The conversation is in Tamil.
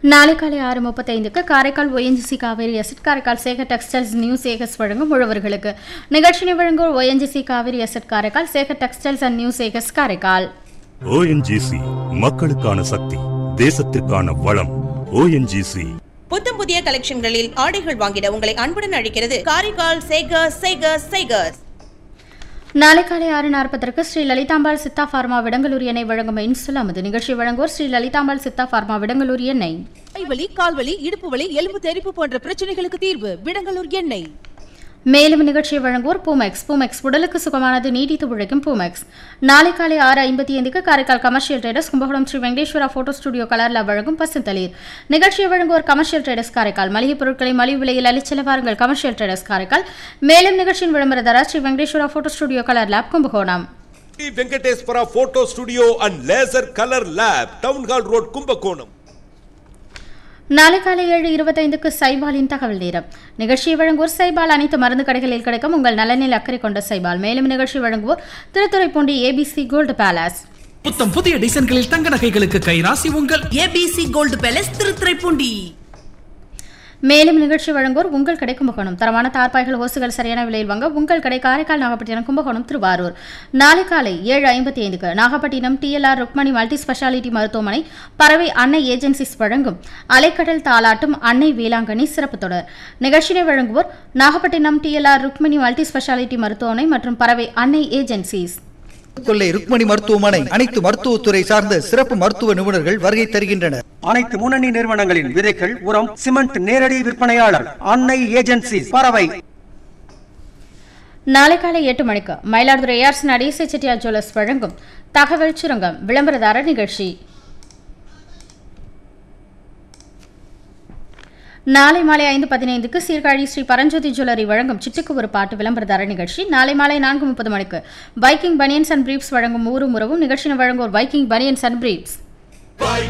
நாளை காலை ஆறு முப்பத்தைந்துக்கு Karaikal ONGC Cauvery asset Karaikal Sekar textiles new Sekars வழங்கும் உழவர்களுக்கு நிகழ்ச்சியை வழங்கும் ONGC Cauvery asset Karaikal Sekar textiles and new Sekars Karaikal ONGC மக்களுக்கான சக்தி தேசத்திற்கான வளம் ஓஎன்ஜிசி புத்தம் புதிய கலெக்ஷன்களில் ஆடைகள் வாங்கிட உங்களை அன்புடன் அழைக்கிறது காரைக்கால் சேகர்ஸ் சேகர்ஸ் சேகர்ஸ் நாளை காலை ஆறு நாற்பதற்கு ஸ்ரீ லலிதாம்பாள் சித்தா ஃபார்மா விடங்கலூர் எண்ணெய் வழங்கும் இன்சுல் அமுது நிகழ்ச்சி வழங்குவோர் ஸ்ரீ லலிதாம்பாள் சித்தா ஃபார்மா விடங்கலூர் எண்ணெய் கைவலி கால்வலி இடுப்பு வலி எலும்பு தெறிப்பு போன்ற பிரச்சனைகளுக்கு தீர்வு விடங்கலூர் எண்ணெய் மேலும் நிகழ்ச்சியை வழங்குவோர் பூமெக்ஸ் பூமெக்ஸ் உடலுக்கு சுகமானது நீடித்து உழைக்கும் பூமெக்ஸ் நாளை காலை ஆறு ஐம்பத்தி ஐந்துக்கு Karaikal commercial traders Kumbakonam Sri Venkateswara photo studio கலர்ல வழங்கும் பசுந்தளிர் நிகழ்ச்சியை வழங்குவோர் கமர்ஷியல் ட்ரேடர்ஸ் காரைக்கால் மளிகை பொருட்களை மலிவு விலையில் அளிச்சல வாருங்கள் கமர்ஷியல் ட்ரேடர்ஸ் காரைக்கால் மேலும் நிகழ்ச்சியின் விளம்பரதாரர் Sri Venkateswara photo studio colour lab Kumbakonam Sri Venkateswara photo studio and laser colour lab town hall road Kumbakonam நாளை காலை ஏழு இருபத்தைந்துக்கு சைபாலின் தகவல் நேரம் நிகழ்ச்சியை வழங்குவோர் சைபால் அனைத்து மருந்து கடைகளில் கிடைக்கும் உங்கள் நலனில் அக்கறை கொண்ட சைபால் மேலும் நிகழ்ச்சி வழங்குவோர் திருத்துறைப்பூண்டி ஏபிசி கோல்டு பேலஸ் புத்தம் புதிய டிசைன்களில் தங்க நகைகளுக்கு கைராசி உங்கள் ஏபிசி கோல்டு பேலஸ் திருத்துறைப்பூண்டி மேலும் நிகழ்ச்சி வழங்குவோர் உங்கள் கடை கும்பகோணம் தரமான தார்பாய்கள் ஹோசுகள் சரியான விலையில் வாங்க உங்கள் கடை காரைக்கால் நாகப்பட்டினம் கும்பகோணம் திருவாரூர் நாளை காலை ஏழு ஐம்பத்தி ஐந்துக்கு நாகப்பட்டினம் டிஎல்ஆர் ருக்மணி மல்டி ஸ்பெஷாலிட்டி மருத்துவமனை பறவை அன்னை ஏஜென்சிஸ் வழங்கும் அலைக்கடல் தாலாட்டும் அன்னை வேளாங்கண்ணி சிறப்பு தொடர் நிகழ்ச்சியை வழங்குவோர் நாகப்பட்டினம் டிஎல்ஆர் ருக்மணி மல்டி ஸ்பெஷாலிட்டி மருத்துவமனை மற்றும் பறவை அன்னை ஏஜென்சிஸ் கொள்ளை ருக்மணி மருத்துவமனை அனைத்து மருத்துவத்துறை சார்ந்த சிறப்பு மருத்துவ நிபுணர்கள் வருகை தருகின்றனர் அனைத்து முன்னணி நிறுவனங்களின் விதைகள் உரம் சிமெண்ட் நேரடி விற்பனையாளர் அன்னை ஏஜென்சி பறவை நாளை காலை எட்டு மணிக்கு மயிலாடுதுறை ஏஆர்ஸ் நடேச செட்டியார் ஜுவல்லர்ஸ் வழங்கும் தகவல் சுரங்கம் விளம்பரதார நிகழ்ச்சி நாளை மாலை ஐந்து பதினைந்துக்கு சீர்காழி ஸ்ரீ பரஞ்சோதி ஜுவல்லரி வழங்கும் சிட்டுக்கு ஒரு பாட்டு விளம்பரதார நிகழ்ச்சி நாளை மாலை நான்கு முப்பது மணிக்கு பைக்கிங் பனியன்ஸ் அண்ட் பிரீப்ஸ் வழங்கும் ஊரும் உறவும் நிகழ்ச்சியை வழங்குவோர் பைக்கிங் பனியன்ஸ் அண்ட் பிரீப்ஸ் బైక్